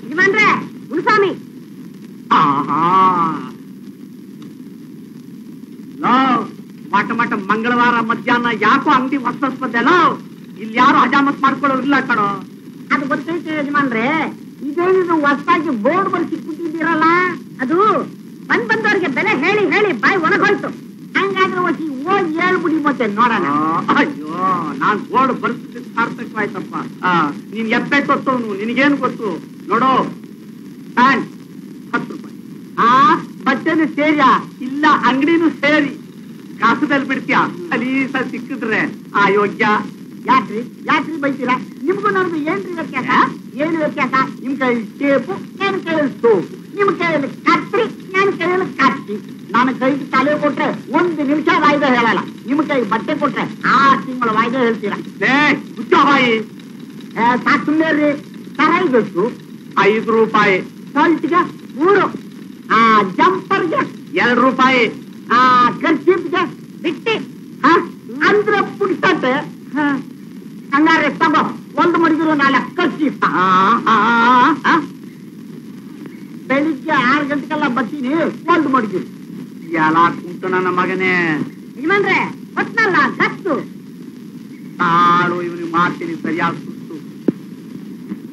ಯಜಮಾನ್ರೆ ಮುನ್ಸ್ವಾಮಿ ಆಹಾ ಲೋ ಮಟ ಮಟ ಮಂಗಳವಾರ ಮಧ್ಯಾಹ್ನ ಯಾಕೋ ಅಂಗಡಿ ಹೊಸ ಬಂದೆಲ್ಲ ಇಲ್ಲಿ ಯಾರು ಹಜಾಮತ್ ಮಾಡ್ಕೊಳ್ಳೋರಿಲ್ಲ ಕಣೋ ಅದು ಗೊತ್ತೈತೆ ಯಜಮಾನ್ರೆ ಇದೇನಿದು ಹೊಸದಾಗಿ ಬೋರ್ಡ್ ಬರ್ಸಿ ಕೂತಿದ್ದೀರಲ್ಲ ಅದು ಬಂದ್ ಬಂದವ್ರಿಗೆ ಬೆಲೆ ಹೇಳಿ ಹೇಳಿ ಬಾಯಿ ಒಣಗೋಯ್ತು ಹಂಗಾದ್ರೆ ಒಸಿ ಹೋಗಿ ಹೇಳ್ಬಿಡಿ ಮತ್ತೆ ನೋಡೋಣ ಆ, ಅಯ್ಯೋ ನಾನ್ ಬೋರ್ಡ್ ಬರ್ಸಿದ್ ಸಾರ್ಥಕವಾಯ್ತಪ್ಪ ಆ, ನೀನ್ ಎಪ್ಪೆ ಗೊತ್ತವನು ನಿನಗೇನು ಗೊತ್ತು ನೋಡೋ ಪ್ಯಾಂಟ್ ಹತ್ತು ರೂಪಾಯಿ ಆ ಬಟ್ಟೆನು ಸೇರಿಯಾ ಇಲ್ಲ ಅಂಗಡಿನೂ ಸೇರಿ ಕಾಸುದಲ್ಲಿ ಬಿಡ್ತೀಯಾ ಸಲೀಸ ಸಿಕ್ಕಿದ್ರೆ ಆ ಯೋಗ್ಯ ಯಾಕ್ರಿ ಯಾಕ್ರಿ ಬೈತೀರಾ ನಿಮ್ಗೂ ನನಗೂ ಏನ್ರಿ ವ್ಯತ್ಯಾಸ ಏನು ವ್ಯತ್ಯಾಸ ನಿಮ್ ಕೈಯಲ್ಲಿ ಟೇಪು ನನ್ನ ಕೈಯಲ್ಲಿ ಸೋಪು ನಿಮ್ ಕೈಯಲ್ಲಿ ಕತ್ರಿ ನನ್ನ ಕೈಯಲ್ಲಿ ಕತ್ತಿ ನನ್ನ ಕೈಗೆ ತಲೆ ಕೊಟ್ರೆ ಒಂದು ನಿಮಿಷ ವಾಯ್ದೆ ಹೇಳಲ್ಲ ನಿಮ್ ಕೈ ಬಟ್ಟೆ ಕೊಟ್ರೆ ಆರು ತಿಂಗಳ ವಾಯ್ದೆ ಹೇಳ್ತೀರಾ ಲೇ ಹುಚ್ಚ ಬಾಯಿ ಏ, ಸಾಕ್ ಸುಮ್ಮನೆ ರೀ ಸರೈಬೇಕು ಐದು ರೂಪಾಯಿ ಸಾಲ್ಟ್ಗೆ ಮೂರು ಆ ಜಂಪರ್ಗೆ ಎರಡು ರೂಪಾಯಿ ಆ ಕರ್ಚೀಪ್ಗೆ ಬಿಟ್ಟಿ ಹ? ಅಂದ್ರೆ ಪುಡ್ಸತ್ತೆ ಹ. ಹಂಗಾರೆ ತಗೋ ಒಂದು ಮಡಿದ್ರು ನಾಲ್ಕು ಕರ್ಚೀಪ್ ಆ, ಆ, ಆ, ಬೆಳಿಗ್ಗೆ ಆರು ಗಂಟೆಗೆಲ್ಲ ಬರ್ತೀನಿ ಒಂದು ಮಡಿದ್ರು ಎಲ್ಲ ಕುಂತು ನನ್ನ ಮಗನೇ ಯಜಮಾನ್ರೆ ಹೊತ್ನಲ್ಲ ಗತ್ತು ತಾಳು ಇವನಿಗೆ ಮಾಡ್ತೀನಿ ಸರಿಯಾಗಿ